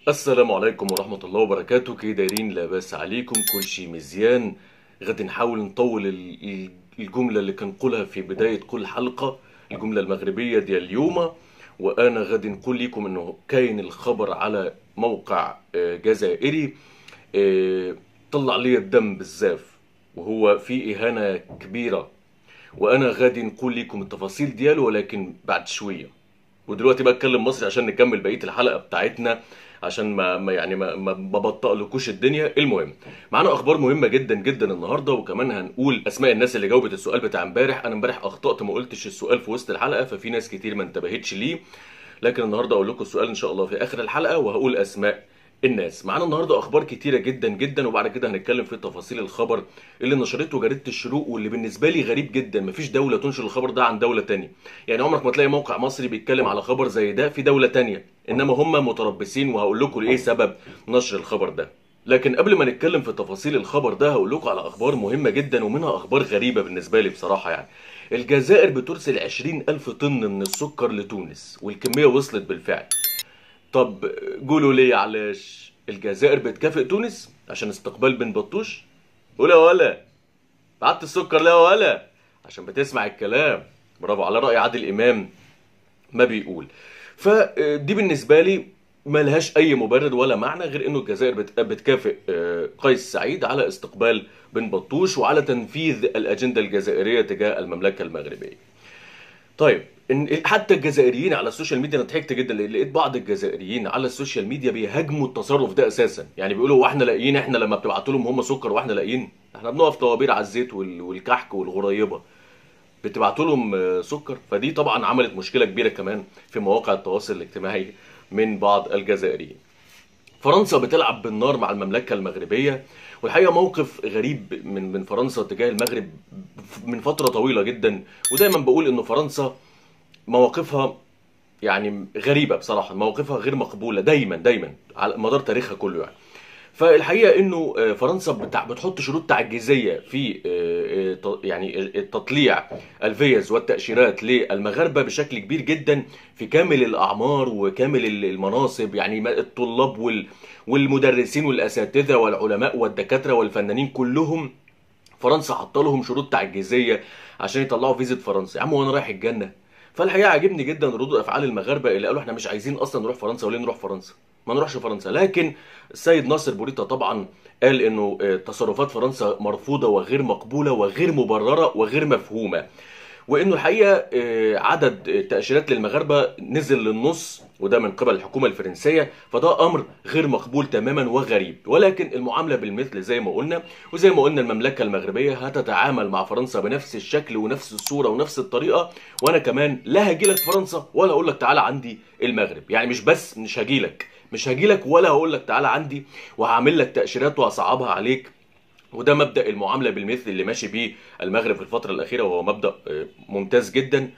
السلام عليكم ورحمة الله وبركاته كي دايرين لاباس عليكم كل شي مزيان غادي نحاول نطول ال- ال- الجملة اللي كنقولها في بداية كل حلقة الجملة المغربية ديال اليوم وأنا غادي نقول لكم إنه كاين الخبر على موقع آه، جزائري آه، طلع لي الدم بزاف وهو في إهانة كبيرة وأنا غادي نقول لكم التفاصيل ديالو ولكن بعد شوية ودلوقتي بقى اتكلم مصري عشان نكمل بقيه الحلقه بتاعتنا عشان ما, ما يعني ما ما ما ببطئلكوش الدنيا المهم معانا اخبار مهمه جدا جدا النهارده وكمان هنقول اسماء الناس اللي جاوبت السؤال بتاع امبارح انا امبارح اخطات ما قلتش السؤال في وسط الحلقه ففي ناس كتير ما انتبهتش ليه لكن النهارده اقول لكم السؤال ان شاء الله في اخر الحلقه وهقول اسماء الناس معانا النهارده اخبار كتيره جدا جدا وبعد كده هنتكلم في تفاصيل الخبر اللي نشرته جريده الشروق واللي بالنسبه لي غريب جدا مفيش دوله تنشر الخبر ده عن دوله تانية يعني عمرك ما تلاقي موقع مصري بيتكلم على خبر زي ده في دوله تانية انما هم متربصين وهقول لكم ايه سبب نشر الخبر ده لكن قبل ما نتكلم في تفاصيل الخبر ده هقول لكم على اخبار مهمه جدا ومنها اخبار غريبه بالنسبه لي بصراحه يعني الجزائر بترسل 20 ألف طن من السكر لتونس والكمية وصلت بالفعل طب قولوا لي علاش الجزائر بتكافئ تونس عشان استقبال بن بطوش ولا ولا بعت السكر لا ولا عشان بتسمع الكلام برافو على رأي عادل إمام ما بيقول فدي بالنسبة لي ملهاش أي مبرر ولا معنى غير إنه الجزائر بت- بتكافئ آه، قيس سعيد على استقبال بن بطوش وعلى تنفيذ الأجندة الجزائرية تجاه المملكة المغربية طيب إن حتى الجزائريين على السوشيال ميديا انا ضحكت جدا لان لقيت بعض الجزائريين على السوشيال ميديا بيهاجموا التصرف ده اساسا يعني بيقولوا هو احنا لاقيين احنا لما بتبعتوا لهم هم سكر واحنا لاقيين احنا بنقف طوابير على الزيت وال- والكحك والغريبه بتبعتوا لهم آه، سكر فدي طبعا عملت مشكله كبيره كمان في مواقع التواصل الاجتماعي من بعض الجزائريين فرنسا بتلعب بالنار مع المملكه المغربيه والحقيقه موقف غريب من من فرنسا تجاه المغرب من فتره طويله جدا ودايما بقول انه فرنسا مواقفها يعني غريبه بصراحه مواقفها غير مقبوله دايما دايما على مدار تاريخها كله يعني فالحقيقه انه آه، فرنسا بتع- بتحط شروط تعجيزيه في آه، آه، ت- يعني التطليع الفيز والتاشيرات للمغاربه بشكل كبير جدا في كامل الاعمار وكامل ال- المناصب يعني ما- الطلاب وال- والمدرسين والاساتذه والعلماء والدكاتره والفنانين كلهم فرنسا حاطه لهم شروط تعجيزيه عشان يطلعوا فيزا فرنسا يا عم وانا رايح الجنه فالحقيقه عجبني جدا ردود افعال المغاربه اللي قالوا احنا مش عايزين اصلا نروح فرنسا وليه نروح فرنسا ما نروحش فرنسا لكن السيد ناصر بوريتا طبعا قال انه آه، تصرفات فرنسا مرفوضه وغير مقبوله وغير مبرره وغير مفهومه وانه الحقيقه آه، عدد التاشيرات للمغاربه نزل للنص وده من قبل الحكومه الفرنسيه فده امر غير مقبول تماما وغريب ولكن المعامله بالمثل زي ما قلنا وزي ما قلنا المملكه المغربيه هتتعامل مع فرنسا بنفس الشكل ونفس الصوره ونفس الطريقه وانا كمان لا هاجي لك فرنسا ولا اقول لك تعالى عندي المغرب يعني مش بس مش هاجي لك مش هاجي لك ولا هقول لك تعالى عندي وهعمل لك تاشيرات وهصعبها عليك وده مبدا المعامله بالمثل اللي ماشي بيه المغرب في الفتره الاخيره وهو مبدا آه، ممتاز جدا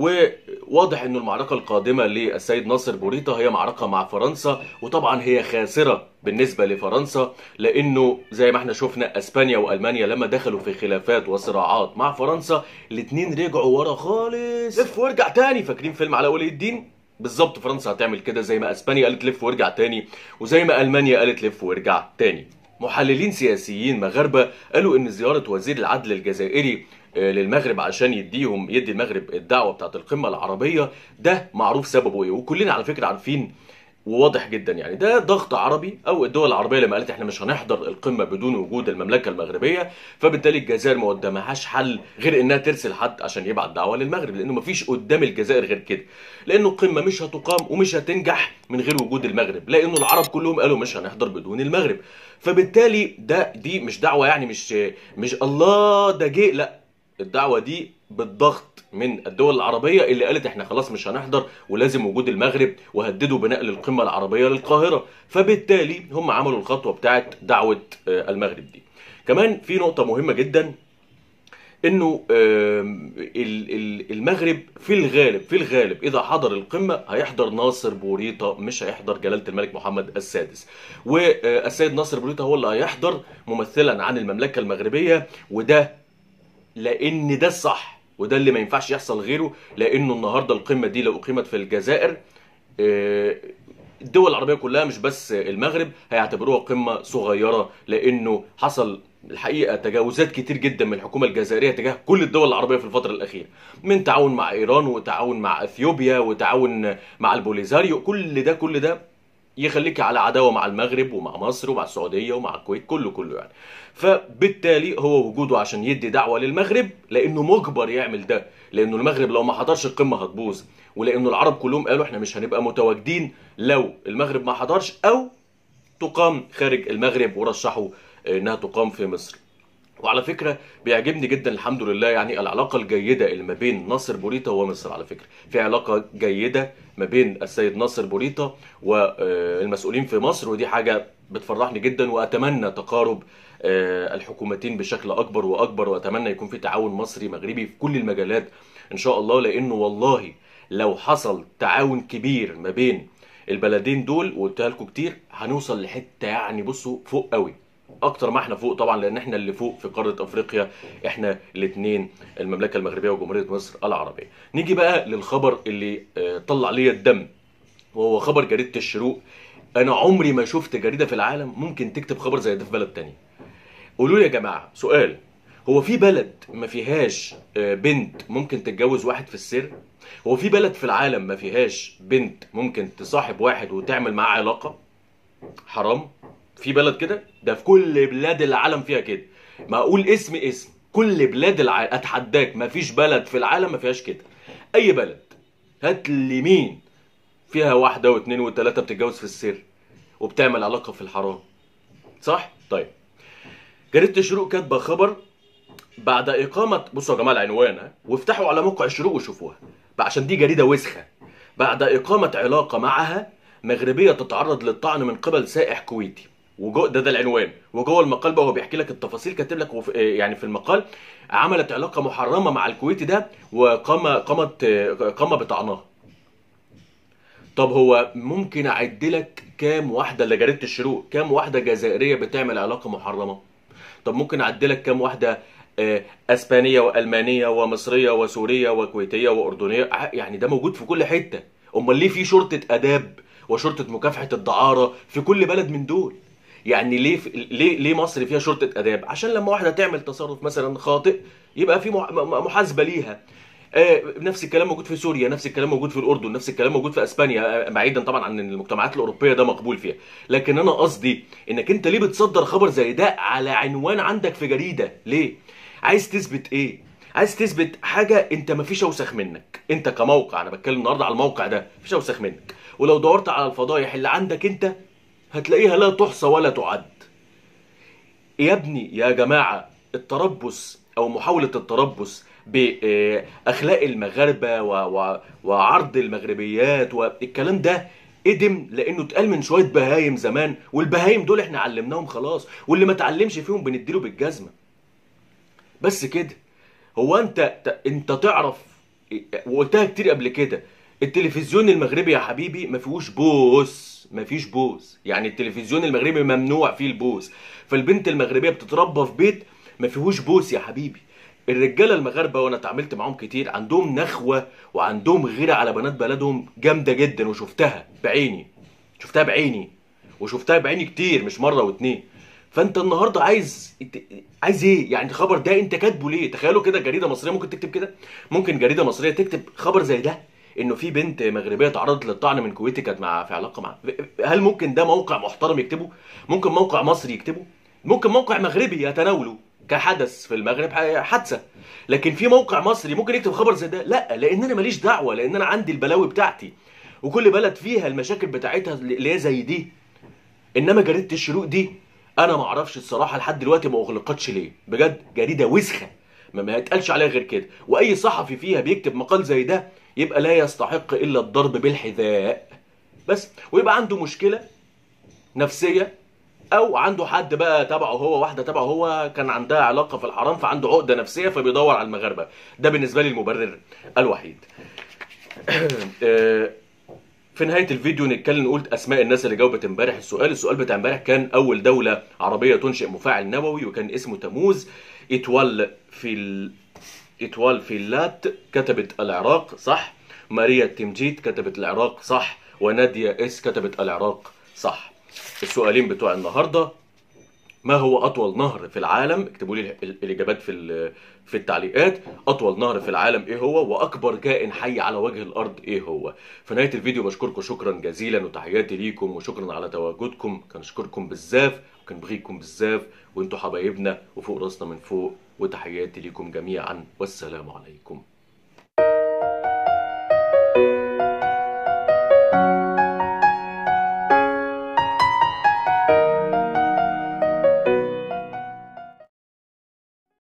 وواضح انه المعركه القادمه للسيد ناصر بوريتا هي معركه مع فرنسا وطبعا هي خاسره بالنسبه لفرنسا لانه زي ما احنا شفنا اسبانيا والمانيا لما دخلوا في خلافات وصراعات مع فرنسا الاثنين رجعوا ورا خالص لف وارجع تاني فاكرين فيلم علاء ولي الدين بالظبط فرنسا هتعمل كده زي ما اسبانيا قالت لف وارجع تاني وزي ما المانيا قالت لف وارجع تاني محللين سياسيين مغاربه قالوا ان زياره وزير العدل الجزائري آه، للمغرب عشان يديهم يدي المغرب الدعوه بتاعت القمه العربيه ده معروف سببه ايه وكلنا على فكره عارفين وواضح جدا يعني ده ضغط عربي او الدول العربيه لما قالت احنا مش هنحضر القمه بدون وجود المملكه المغربيه فبالتالي الجزائر ما قدامهاش حل غير انها ترسل حد عشان يبعت دعوه للمغرب لانه مفيش قدام الجزائر غير كده لانه القمه مش هتقام ومش هتنجح من غير وجود المغرب لانه العرب كلهم قالوا مش هنحضر بدون المغرب فبالتالي ده دي مش دعوه يعني مش مش الله ده جه لا الدعوه دي بالضغط من الدول العربيه اللي قالت احنا خلاص مش هنحضر ولازم وجود المغرب وهددوا بنقل القمه العربيه للقاهره فبالتالي هم عملوا الخطوه بتاعت دعوه آه، المغرب دي كمان في نقطه مهمه جدا انه آم، ال- ال- المغرب في الغالب في الغالب اذا حضر القمه هيحضر ناصر بوريطه مش هيحضر جلاله الملك محمد السادس والسيد ناصر بوريطه هو اللي هيحضر ممثلا عن المملكه المغربيه وده لان ده الصح وده اللي ما ينفعش يحصل غيره لانه النهارده القمه دي لو اقيمت في الجزائر آه، الدول العربيه كلها مش بس المغرب هيعتبروها قمه صغيره لانه حصل الحقيقه تجاوزات كتير جدا من الحكومه الجزائريه تجاه كل الدول العربيه في الفتره الاخيره من تعاون مع ايران وتعاون مع اثيوبيا وتعاون مع البوليزاريو كل ده كل ده يخليك على عداوه مع المغرب ومع مصر ومع السعوديه ومع الكويت كله كله يعني فبالتالي هو وجوده عشان يدي دعوه للمغرب لانه مجبر يعمل ده لانه المغرب لو ما حضرش القمه هتبوظ ولانه العرب كلهم قالوا احنا مش هنبقى متواجدين لو المغرب ما حضرش او تقام خارج المغرب ورشحوا انها تقام في مصر وعلى فكره بيعجبني جدا الحمد لله يعني العلاقه الجيده اللي ما بين ناصر بوريطه ومصر على فكره في علاقه جيده ما بين السيد ناصر بوريطه والمسؤولين في مصر ودي حاجه بتفرحني جدا واتمنى تقارب آه، الحكومتين بشكل اكبر واكبر واتمنى يكون في تعاون مصري مغربي في كل المجالات ان شاء الله لانه والله لو حصل تعاون كبير ما بين البلدين دول وقلتها لكم كتير هنوصل لحته يعني بصوا فوق قوي اكتر ما احنا فوق طبعا لان احنا اللي فوق في قاره افريقيا احنا الاثنين المملكه المغربيه وجمهوريه مصر العربيه نيجي بقى للخبر اللي آه، طلع لي الدم وهو خبر جريده الشروق انا عمري ما شفت جريده في العالم ممكن تكتب خبر زي ده في بلد تاني قولوا لي يا جماعه سؤال هو في بلد ما فيهاش آه، بنت ممكن تتجوز واحد في السر هو في بلد في العالم ما فيهاش بنت ممكن تصاحب واحد وتعمل معاه علاقه حرام في بلد كده ده في كل بلاد العالم فيها كده ما اقول اسم اسم كل بلاد العالم اتحداك ما فيش بلد في العالم ما فيهاش كده اي بلد هات لي مين فيها واحده واثنين وثلاثه بتتجوز في السر وبتعمل علاقه في الحرام صح طيب جريده الشروق كاتبه خبر بعد اقامه بصوا يا جماعه العنوان ها وافتحوا على موقع الشروق وشوفوها بقى عشان دي جريده وسخه بعد اقامه علاقه معها مغربيه تتعرض للطعن من قبل سائح كويتي وجو ده ده العنوان وجوه المقال بقى هو بيحكي لك التفاصيل كاتب لك وف- يعني في المقال عملت علاقه محرمه مع الكويتي ده وقام قامت قام بطعنها طب هو ممكن اعد لك كام واحده اللي جريده الشروق كام واحده جزائريه بتعمل علاقه محرمه طب ممكن اعد لك كام واحده آه، اسبانيه والمانيه ومصريه وسوريه وكويتيه واردنيه ع- يعني ده موجود في كل حته امال ليه في شرطه اداب وشرطه مكافحه الدعاره في كل بلد من دول يعني ليه في ليه ليه مصر فيها شرطه اداب عشان لما واحده تعمل تصرف مثلا خاطئ يبقى في مح- م- محاسبه ليها آه، نفس الكلام موجود في سوريا نفس الكلام موجود في الاردن نفس الكلام موجود في اسبانيا آه، بعيدا طبعا عن المجتمعات الاوروبيه ده مقبول فيها لكن انا قصدي انك انت ليه بتصدر خبر زي ده على عنوان عندك في جريده ليه عايز تثبت ايه عايز تثبت حاجه انت مفيش اوسخ منك انت كموقع انا بتكلم النهارده على الموقع ده مفيش اوسخ منك ولو دورت على الفضايح اللي عندك انت هتلاقيها لا تحصى ولا تعد يا ابني يا جماعة التربص أو محاولة التربص بأخلاق المغاربة و- و- وعرض المغربيات والكلام ده ادم لانه اتقال من شويه بهايم زمان والبهايم دول احنا علمناهم خلاص واللي ما اتعلمش فيهم بنديله بالجزمه بس كده هو انت ت- انت تعرف وقلتها كتير قبل كده التلفزيون المغربي يا حبيبي ما فيهوش بوس ما فيش بوس يعني التلفزيون المغربي ممنوع فيه البوس فالبنت المغربيه بتتربى في بيت ما فيهوش بوس يا حبيبي الرجاله المغاربه وانا اتعاملت معاهم كتير عندهم نخوه وعندهم غيره على بنات بلدهم جامده جدا وشفتها بعيني شفتها بعيني وشفتها بعيني كتير مش مره واتنين فانت النهارده عايز عايز ايه يعني الخبر ده انت كاتبه ليه تخيلوا كده جريده مصريه ممكن تكتب كده ممكن جريده مصريه تكتب خبر زي ده انه في بنت مغربيه تعرضت للطعن من كويتي كانت مع في علاقه مع هل ممكن ده موقع محترم يكتبه ممكن موقع مصري يكتبه ممكن موقع مغربي يتناوله كحدث في المغرب حادثه لكن في موقع مصري ممكن يكتب خبر زي ده لا لان انا ماليش دعوه لان انا عندي البلاوي بتاعتي وكل بلد فيها المشاكل بتاعتها اللي هي زي دي انما جريده الشروق دي انا ما اعرفش الصراحه لحد دلوقتي ما اغلقتش ليه بجد جريده وسخه ما ما يتقالش عليها غير كده واي صحفي فيها بيكتب مقال زي ده يبقى لا يستحق الا الضرب بالحذاء بس ويبقى عنده مشكله نفسيه او عنده حد بقى تبعه هو واحده تبعه هو كان عندها علاقه في الحرام فعنده عقده نفسيه فبيدور على المغاربه ده بالنسبه لي المبرر الوحيد آه، في نهايه الفيديو نتكلم نقول اسماء الناس اللي جاوبت امبارح السؤال السؤال بتاع امبارح كان اول دوله عربيه تنشئ مفاعل نووي وكان اسمه تموز اتوال في ال... اتوال في اللات كتبت العراق صح ماريا التمجيد كتبت العراق صح ونادية اس كتبت العراق صح السؤالين بتوع النهارده ما هو اطول نهر في العالم اكتبوا لي ال- الاجابات في ال- في التعليقات اطول نهر في العالم ايه هو واكبر كائن حي على وجه الارض ايه هو في نهايه الفيديو بشكركم شكرا جزيلا وتحياتي ليكم وشكرا على تواجدكم كنشكركم بزاف وكنبغيكم بزاف وانتوا حبايبنا وفوق راسنا من فوق وتحياتي ليكم جميعا والسلام عليكم